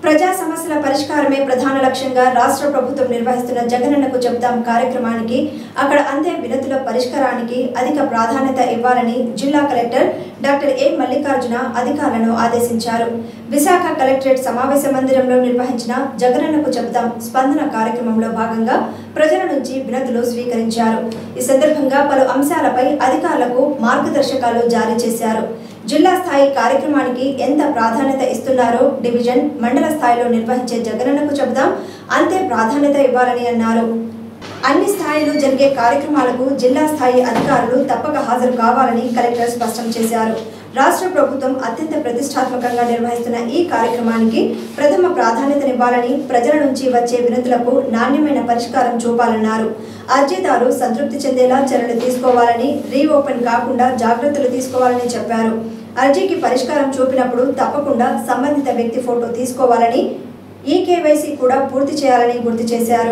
ప్రజా సమస్యల పరిష్కారమే ప్రధాన లక్ష్యంగా రాష్ట్ర ప్రభుత్వం నిర్వహిస్తున్న జగనన్నకు చెప్తాం కార్యక్రమానికి అక్కడ అందే వినతుల పరిష్కారానికి అధిక ప్రాధాన్యత ఇవ్వాలని జిల్లా కలెక్టర్ డాక్టర్ ఏ మల్లికార్జున అధికారులను ఆదేశించారు విశాఖ కలెక్టరేట్ సమావేశ మందిరంలో నిర్వహించిన జగనన్నకు చెప్తాం స్పందన కార్యక్రమంలో భాగంగా ప్రజల నుంచి వినతులు స్వీకరించారు ఈ సందర్భంగా పలు అంశాలపై అధికారులకు మార్గదర్శకాలు జారీ చేశారు జిల్లా స్థాయి కార్యక్రమానికి ఎంత ప్రాధాన్యత ఇస్తున్నారో డివిజన్ మండల స్థాయిలో నిర్వహించే జగనన్నకు చెబుదాం అంతే ప్రాధాన్యత ఇవ్వాలని అన్నారు అన్ని స్థాయిలో జరిగే కార్యక్రమాలకు జిల్లా స్థాయి అధికారులు తప్పక హాజరు కావాలని కలెక్టర్ స్పష్టం చేశారు రాష్ట్ర ప్రభుత్వం అత్యంత ప్రతిష్టాత్మకంగా నిర్వహిస్తున్న ఈ కార్యక్రమానికి ప్రథమ ప్రాధాన్యతనివ్వాలని ప్రజల నుంచి వచ్చే వినతులకు నాణ్యమైన పరిష్కారం చూపాలన్నారు అర్జీదారు సంతృప్తి చెందేలా చర్యలు తీసుకోవాలని రీఓపెన్ కాకుండా జాగ్రత్తలు తీసుకోవాలని చెప్పారు అర్జీకి పరిష్కారం చూపినప్పుడు తప్పకుండా సంబంధిత వ్యక్తి ఫోటో తీసుకోవాలని ఈ కేవైసీ కూడా పూర్తి చేయాలని గుర్తు చేశారు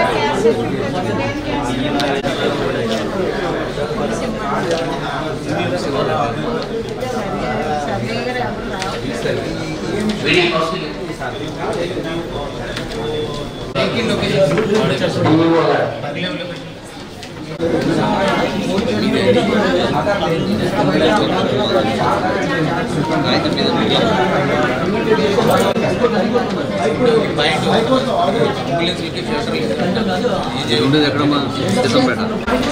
ఇది ఉండేది ఎక్కడమ్మా సిద్ధంపేట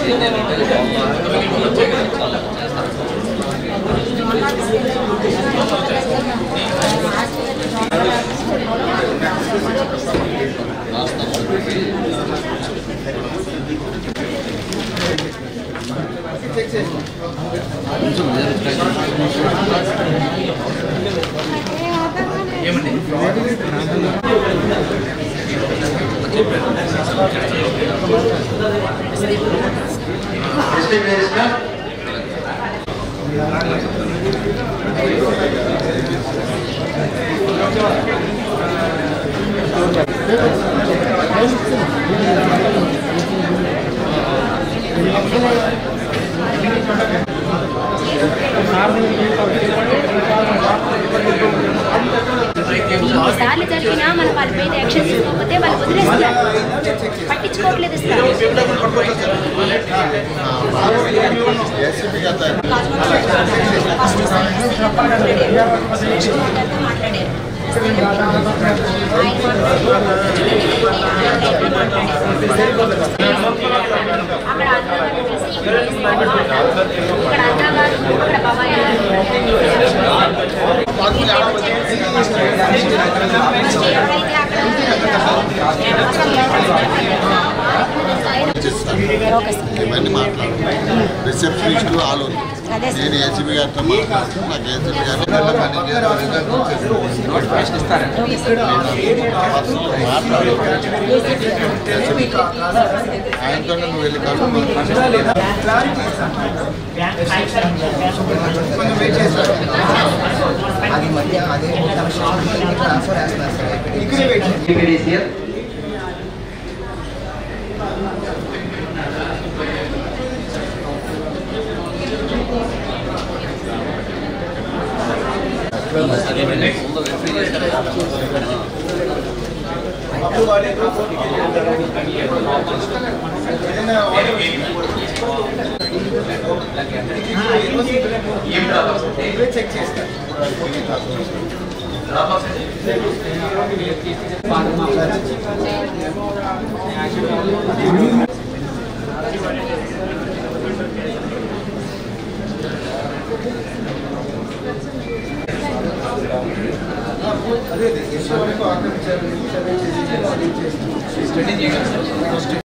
కొంచెం సార్లు జరిగినా మనం వాళ్ళ మీద యాక్షన్ తీసుకోకపోతే వాళ్ళు వదిలేస్తారు పట్టించుకోవట్లేదు సార్ అక్కడ అన్నగారు కలిసి ఇక్కడ అన్నగారు అక్కడ బాబాయ్ ఎవరైతే అక్కడ ఇవన్నీ మాట్లాడు రిసెప్షనిస్ట్ ఆల్ నేను ఏసీబీ గారితో మాట్లాడుతూ నాకు ఏసీబీ గారు మాట్లాడు ఆయనతో నువ్వు వెళ్ళి కలుపు అది మధ్య అదే తన షాప్ ట్రాన్స్ఫర్ చేస్తున్నారు సార్ ఇక్కడ చెక్ చేస్తారు అదే అదే